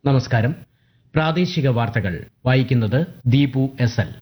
നമസ്കാരം പ്രാദേശിക വാർത്തകൾ വായിക്കുന്നത് ദീപു എസ് എൽ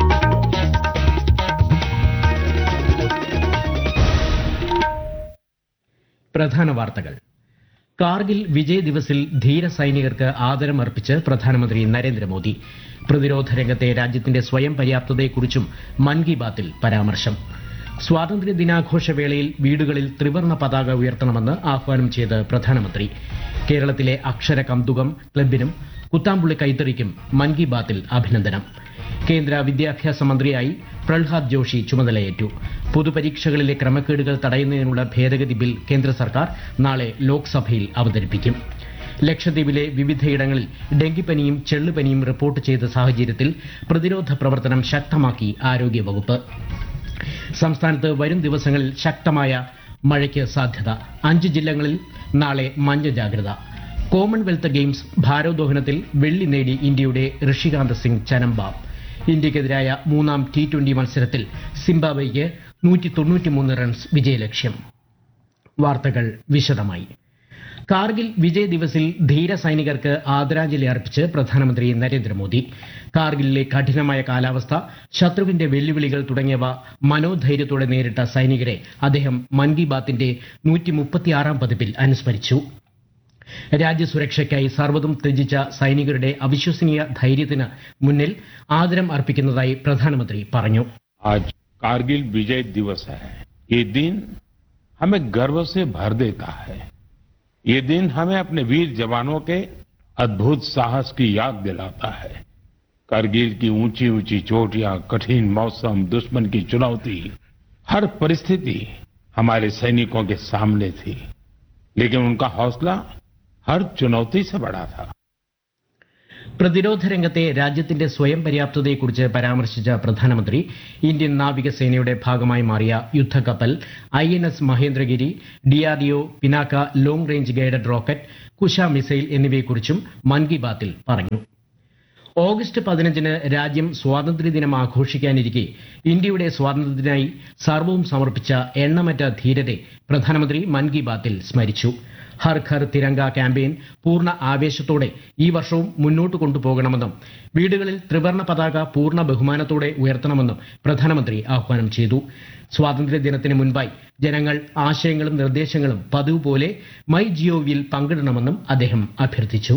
പ്രധാന വാർത്തകൾ കാർഗിൽ വിജയ് ദിവസിൽ ധീര സൈനികർക്ക് ആദരമർപ്പിച്ച് പ്രധാനമന്ത്രി നരേന്ദ്രമോദി പ്രതിരോധ രംഗത്തെ രാജ്യത്തിന്റെ സ്വയം പര്യാപ്തതയെക്കുറിച്ചും മൻ കി ബാത്തിൽ പരാമർശം സ്വാതന്ത്ര്യ ദിനാഘോഷ വേളയിൽ വീടുകളിൽ ത്രിവർണ പതാക ഉയർത്തണമെന്ന് ആഹ്വാനം ചെയ്ത് പ്രധാനമന്ത്രി കേരളത്തിലെ അക്ഷര കന്തുകം ക്ലബിനും കുത്താമ്പുള്ളി കൈത്തറിക്കും മൻ കി ബാത്തിൽ അഭിനന്ദനം കേന്ദ്ര വിദ്യാഭ്യാസ മന്ത്രിയായി പ്രഹ്ലാദ് ജോഷി ചുമതലയേറ്റു പൊതുപരീക്ഷകളിലെ ക്രമക്കേടുകൾ തടയുന്നതിനുള്ള ഭേദഗതി ബിൽ കേന്ദ്ര സർക്കാർ നാളെ ലോക്സഭയിൽ അവതരിപ്പിക്കും ലക്ഷദ്വീപിലെ വിവിധയിടങ്ങളിൽ ഡെങ്കിപ്പനിയും ചെള്ളുപനിയും റിപ്പോർട്ട് ചെയ്ത സാഹചര്യത്തിൽ പ്രതിരോധ പ്രവർത്തനം ശക്തമാക്കി ആരോഗ്യവകുപ്പ് സംസ്ഥാനത്ത് വരും ദിവസങ്ങളിൽ ശക്തമായ മഴയ്ക്ക് സാധ്യത അഞ്ച് ജില്ലകളിൽ നാളെ മഞ്ഞ ജാഗ്രത കോമൺവെൽത്ത് ഗെയിംസ് ഭാരോദ്വഹനത്തിൽ വെള്ളി നേടി ഇന്ത്യയുടെ ഋഷികാന്ത് സിംഗ് ചനംബാം ഇന്ത്യക്കെതിരായ മൂന്നാം ടി ട്വന്റി മത്സരത്തിൽ സിംബാബ്വെയ്ക്ക് നൂറ്റി തൊണ്ണൂറ്റിമൂന്ന് റൺസ് വിജയലക്ഷ്യം വാർത്തകൾ വിശദമായി കാർഗിൽ വിജയ് ദിവസിൽ ധീര സൈനികർക്ക് ആദരാഞ്ജലി അർപ്പിച്ച് പ്രധാനമന്ത്രി നരേന്ദ്രമോദി കാർഗിലിലെ കഠിനമായ കാലാവസ്ഥ ശത്രുവിന്റെ വെല്ലുവിളികൾ തുടങ്ങിയവ മനോധൈര്യത്തോടെ നേരിട്ട സൈനികരെ അദ്ദേഹം മൻ കി ബാത്തിന്റെ നൂറ്റി മുപ്പത്തിയാറാം പതിപ്പിൽ അനുസ്മരിച്ചു രാജ്യസുരക്ഷയ്ക്കായി സർവ്വതും ത്യജിച്ച സൈനികരുടെ അവിശ്വസനീയ ധൈര്യത്തിന് മുന്നിൽ ആദരം അർപ്പിക്കുന്നതായി പ്രധാനമന്ത്രി പറഞ്ഞു आज कारगिल विजय दिवस है ये दिन हमें गर्व से भर देता है ये दिन हमें अपने वीर जवानों के अद्भुत साहस की याद दिलाता है कारगिल की ऊंची ऊंची चोटियां कठिन मौसम दुश्मन की चुनौती हर परिस्थिति हमारे सैनिकों के सामने थी लेकिन उनका हौसला हर चुनौती से बड़ा था പ്രതിരോധ രംഗത്തെ രാജ്യത്തിന്റെ സ്വയം പര്യാപ്തതയെക്കുറിച്ച് പരാമർശിച്ച പ്രധാനമന്ത്രി ഇന്ത്യൻ നാവികസേനയുടെ ഭാഗമായി മാറിയ യുദ്ധക്കപ്പൽ I N S Mahendragiri DRDO Pinaka long range guided rocket Kusha missile എന്നിവയെക്കുറിച്ചും മൻ കി ബാത്തിൽ പറഞ്ഞു ഓഗസ്റ്റ് പതിനഞ്ചിന് രാജ്യം സ്വാതന്ത്ര്യദിനം ആഘോഷിക്കാനിരിക്കെ ഇന്ത്യയുടെ സ്വാതന്ത്ര്യത്തിനായി സർവവും സമർപ്പിച്ച എണ്ണമറ്റ ധീരരെ പ്രധാനമന്ത്രി മൻ കി ബാത്തിൽ സ്മരിച്ചു ഹർ ഘർ തിരങ്ക ക്യാമ്പയിൻ പൂർണ്ണ ആവേശത്തോടെ ഈ വർഷവും മുന്നോട്ട് കൊണ്ടുപോകണമെന്നും വീടുകളിൽ ത്രിവർണ പതാക പൂർണ്ണ ബഹുമാനത്തോടെ ഉയർത്തണമെന്നും പ്രധാനമന്ത്രി ആഹ്വാനം ചെയ്തു സ്വാതന്ത്ര്യ ദിനത്തിന് മുൻപായി ജനങ്ങൾ ആശയങ്ങളും നിർദ്ദേശങ്ങളും പതിവ് പോലെ മൈ ജിഒവിയിൽ പങ്കിടണമെന്നും അദ്ദേഹം അഭ്യർത്ഥിച്ചു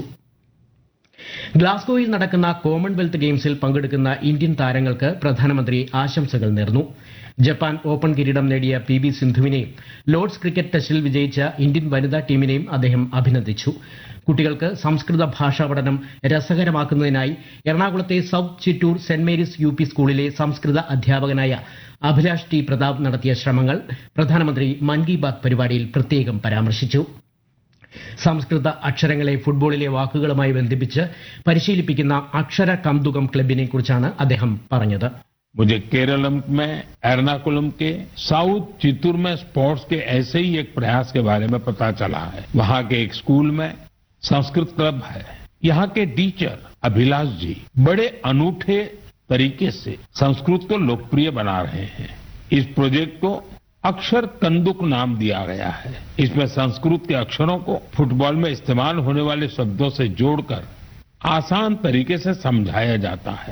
ഗ്ലാസ്ഗോയിൽ നടക്കുന്ന കോമൺവെൽത്ത് ഗെയിംസിൽ പങ്കെടുക്കുന്ന ഇന്ത്യൻ താരങ്ങൾക്ക് പ്രധാനമന്ത്രി ആശംസകൾ നേർന്നു ജപ്പാൻ ഓപ്പൺ കിരീടം നേടിയ പി വി സിന്ധുവിനെയും ലോർഡ്സ് ക്രിക്കറ്റ് ടെസ്റ്റിൽ വിജയിച്ച ഇന്ത്യൻ വനിതാ ടീമിനെയും അദ്ദേഹം അഭിനന്ദിച്ചു കുട്ടികൾക്ക് സംസ്കൃത ഭാഷാ പഠനം രസകരമാക്കുന്നതിനായി എറണാകുളത്തെ south Chittoor saint Mary's U P സ്കൂളിലെ സംസ്കൃത അധ്യാപകനായ അഭിലാഷ് ടി പ്രതാപ് നടത്തിയ ശ്രമങ്ങൾ പ്രധാനമന്ത്രി മൻ കി ബാത് പരിപാടിയിൽ പ്രത്യേകം പരാമർശിച്ചു സംസ്കൃത അക്ഷരങ്ങളെ ഫുട്ബോളിലെ വാക്കുകളുമായി ബന്ധിപ്പിച്ച് പരിശീലിപ്പിക്കുന്ന അക്ഷര കന്തുകം ക്ലബിനെ കുറിച്ചാണ് അദ്ദേഹം പറഞ്ഞത് मुझे केरलम में एर्नाकुलम के साउथ चित्तूर में स्पोर्ट्स के ऐसे ही एक प्रयास के बारे में पता चला है वहां के एक स्कूल में संस्कृत क्लब है यहाँ के टीचर अभिलाष जी बड़े अनूठे तरीके से संस्कृत को लोकप्रिय बना रहे हैं इस प्रोजेक्ट को अक्षर कंदुक नाम दिया गया है इसमें संस्कृत के अक्षरों को फुटबॉल में इस्तेमाल होने वाले शब्दों से जोड़कर आसान तरीके से समझाया जाता है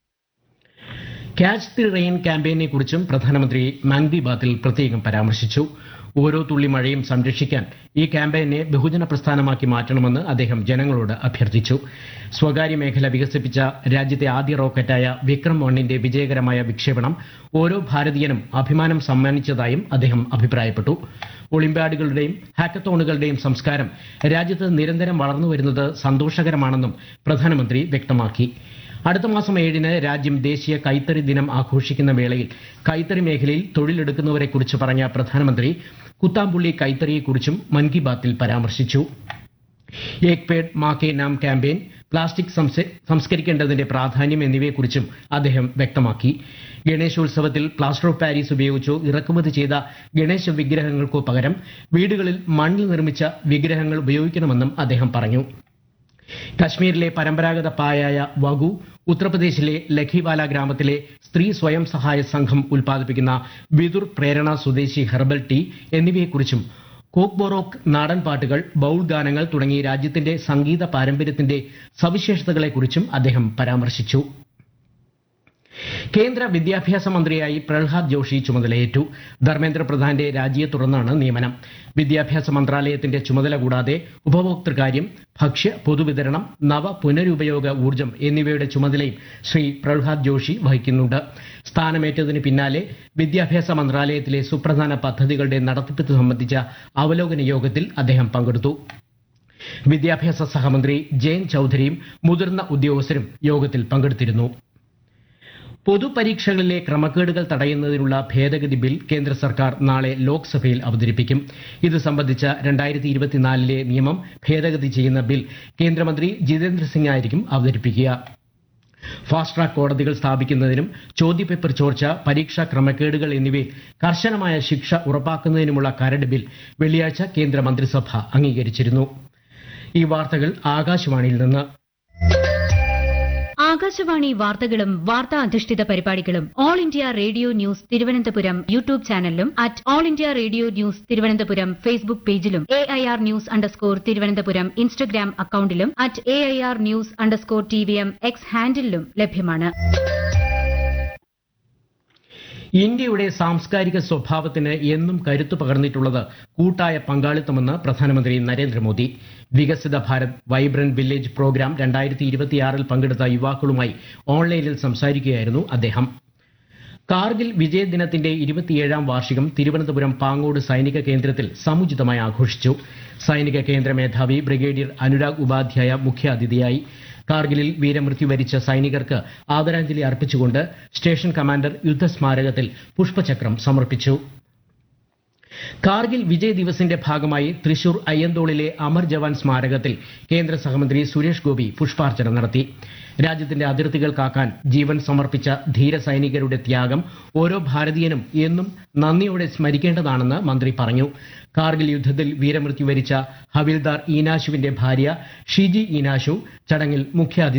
ക്യാച്ച് ദി റെയിൻ ക്യാമ്പയിനെ കുറിച്ചും പ്രധാനമന്ത്രി മൻ കി ബാത്തിൽ പ്രത്യേകം പരാമർശിച്ചു ഓരോ തുള്ളി മഴയും സംരക്ഷിക്കാൻ ഈ ക്യാമ്പയിനെ ബഹുജന പ്രസ്ഥാനമാക്കി മാറ്റണമെന്ന് അദ്ദേഹം ജനങ്ങളോട് അഭ്യർത്ഥിച്ചു സ്വകാര്യ മേഖല വികസിപ്പിച്ച രാജ്യത്തെ ആദ്യ റോക്കറ്റായ വിക്രം വണ്ണിന്റെ വിജയകരമായ വിക്ഷേപണം ഓരോ ഭാരതീയനും അഭിമാനം സമ്മാനിച്ചതായും അദ്ദേഹം അഭിപ്രായപ്പെട്ടു ഒളിമ്പ്യാഡുകളുടെയും ഹാക്കത്തോണുകളുടെയും സംസ്കാരം രാജ്യത്ത് നിരന്തരം വളർന്നു വരുന്നത് സന്തോഷകരമാണെന്നും പ്രധാനമന്ത്രി വ്യക്തമാക്കി അടുത്ത മാസം ഏഴിന് രാജ്യം ദേശീയ കൈത്തറി ദിനം ആഘോഷിക്കുന്ന വേളയിൽ കൈത്തറി മേഖലയിൽ തൊഴിലെടുക്കുന്നവരെ കുറിച്ച് പറഞ്ഞ പ്രധാനമന്ത്രി കുത്താമ്പുള്ളി കൈത്തറിയെക്കുറിച്ചും മൻ കി ബാത്തിൽ പരാമർശിച്ചു ഏക് പേഡ് മാ കെ നാം ക്യാമ്പയിൻ പ്ലാസ്റ്റിക് സംസ- സംസ്കരിക്കേണ്ടതിന്റെ പ്രാധാന്യം എന്നിവയെക്കുറിച്ചും അദ്ദേഹം വ്യക്തമാക്കി ഗണേശോത്സവത്തിൽ പ്ലാസ്റ്റർ ഓഫ് പാരീസ് ഉപയോഗിച്ചോ ഇറക്കുമതി ചെയ്ത ഗണേശ വിഗ്രഹങ്ങൾക്കോ പകരം വീടുകളിൽ മണ്ണിൽ നിർമ്മിച്ച വിഗ്രഹങ്ങൾ ഉപയോഗിക്കണമെന്നും അദ്ദേഹം പറഞ്ഞു കശ്മീരിലെ പരമ്പരാഗത പായായ വഗു ഉത്തർപ്രദേശിലെ ലഖിവാല ഗ്രാമത്തിലെ സ്ത്രീ സ്വയം സഹായ സംഘം ഉൽപ്പാദിപ്പിക്കുന്ന വിതുർ പ്രേരണ സ്വദേശി ഹെർബൽ ടീ എന്നിവയെക്കുറിച്ചും കോക്ബോറോക്ക് നാടൻ പാട്ടുകൾ ബൌൾ ഗാനങ്ങൾ തുടങ്ങി രാജ്യത്തിന്റെ സംഗീത പാരമ്പര്യത്തിന്റെ സവിശേഷതകളെക്കുറിച്ചും അദ്ദേഹം പരാമർശിച്ചു കേന്ദ്ര വിദ്യാഭ്യാസ മന്ത്രിയായി പ്രഹ്ലാദ് ജോഷി ചുമതലയേറ്റു ധർമ്മേന്ദ്ര പ്രധാന്റെ രാജിയെ തുടർന്നാണ് നിയമനം വിദ്യാഭ്യാസ മന്ത്രാലയത്തിന്റെ ചുമതല കൂടാതെ ഉപഭോക്തൃകാര്യം ഭക്ഷ്യ പൊതുവിതരണം നവ പുനരുപയോഗ ഊർജ്ജം എന്നിവയുടെ ചുമതലയും ശ്രീ പ്രഹ്ലാദ് ജോഷി വഹിക്കുന്നുണ്ട് സ്ഥാനമേറ്റതിന് പിന്നാലെ വിദ്യാഭ്യാസ മന്ത്രാലയത്തിലെ സുപ്രധാന പദ്ധതികളുടെ നടത്തിപ്പ് സംബന്ധിച്ച അവലോകന യോഗത്തിൽ അദ്ദേഹം പങ്കെടുത്തു വിദ്യാഭ്യാസ സഹമന്ത്രി ജയൻ ചൌധരിയും മുതിർന്ന ഉദ്യോഗസ്ഥരും യോഗത്തിൽ പങ്കെടുത്തിരുന്നു പൊതുപരീക്ഷകളിലെ ക്രമക്കേടുകൾ തടയുന്നതിനുള്ള ഭേദഗതി ബിൽ കേന്ദ്ര സർക്കാർ നാളെ ലോക്സഭയിൽ അവതരിപ്പിക്കും ഇത് സംബന്ധിച്ച രണ്ടായിരത്തി ഇരുപത്തിനാലിലെ നിയമം ഭേദഗതി ചെയ്യുന്ന ബിൽ കേന്ദ്രമന്ത്രി ജിതേന്ദ്ര സിംഗ് ആയിരിക്കും അവതരിപ്പിക്കുക ഫാസ്റ്റ് ട്രാക്ക് കോടതികൾ സ്ഥാപിക്കുന്നതിനും ചോദ്യപേപ്പർ ചോർച്ച പരീക്ഷാ ക്രമക്കേടുകൾ എന്നിവയിൽ കർശനമായ ശിക്ഷ ഉറപ്പാക്കുന്നതിനുമുള്ള കരട് ബിൽ വെള്ളിയാഴ്ച കേന്ദ്ര മന്ത്രിസഭ അംഗീകരിച്ചിരുന്നു ഈ വാർത്തകൾ ആകാശവാണിയിൽ നിന്ന് ആകാശവാണി വാർത്തകളും വാർത്താ അധിഷ്ഠിത പരിപാടികളും all India radio news Thiruvananthapuram YouTube ചാനലിലും at all India radio news Thiruvananthapuram Facebook പേജിലും A I R news underscore Thiruvananthapuram Instagram അക്കൌണ്ടിലും at A I R news underscore T V M X ഹാൻഡിലും ലഭ്യമാണ് ഇന്ത്യയുടെ സാംസ്കാരിക സ്വഭാവത്തിന് എന്നും കരുത്തു പകർന്നിട്ടുള്ളത് കൂട്ടായ പങ്കാളിത്തമെന്ന് പ്രധാനമന്ത്രി നരേന്ദ്രമോദി വികസിത ഭാരത് വൈബ്രന്റ് വില്ലേജ് പ്രോഗ്രാം രണ്ടായിരത്തി ഇരുപത്തിയാറിൽ പങ്കെടുത്ത യുവാക്കളുമായി ഓൺലൈനിൽ സംസാരിക്കുകയായിരുന്നു അദ്ദേഹം കാർഗിൽ വിജയ ദിനത്തിന്റെ ഇരുപത്തിയേഴാം വാർഷികം തിരുവനന്തപുരം പാങ്ങോട് സൈനിക കേന്ദ്രത്തിൽ സമുചിതമായി ആഘോഷിച്ചു സൈനിക കേന്ദ്ര മേധാവി ബ്രിഗേഡിയർ അനുരാഗ് ഉപാധ്യായ മുഖ്യാതിഥിയായി കാർഗിലിൽ വീരമൃത്യു വരിച്ച സൈനികർക്ക് ആദരാഞ്ജലി അർപ്പിച്ചുകൊണ്ട് സ്റ്റേഷൻ കമാൻഡർ യുദ്ധസ്മാരകത്തിൽ പുഷ്പചക്രം സമർപ്പിച്ചു കാർഗിൽ വിജയ് ദിവസിന്റെ ഭാഗമായി തൃശൂർ അയ്യന്തോളിലെ അമർ ജവാൻ സ്മാരകത്തിൽ കേന്ദ്ര സഹമന്ത്രി സുരേഷ് ഗോപി പുഷ്പാർച്ചന നടത്തി രാജ്യത്തിന്റെ അതിർത്തികൾ കാക്കാൻ ജീവൻ സമർപ്പിച്ച ധീര സൈനികരുടെ ത്യാഗം ഓരോ ഭാരതീയനും എന്നും നന്ദിയോടെ സ്മരിക്കേണ്ടതാണെന്ന് മന്ത്രി പറഞ്ഞു കാർഗിൽ യുദ്ധത്തിൽ വീരമൃത്യു വരിച്ച ഹവിൽദാർ ഈനാശുവിന്റെ ഭാര്യ ഷിജി ഈനാശു ചടങ്ങിൽ മുഖ്യാതിഥി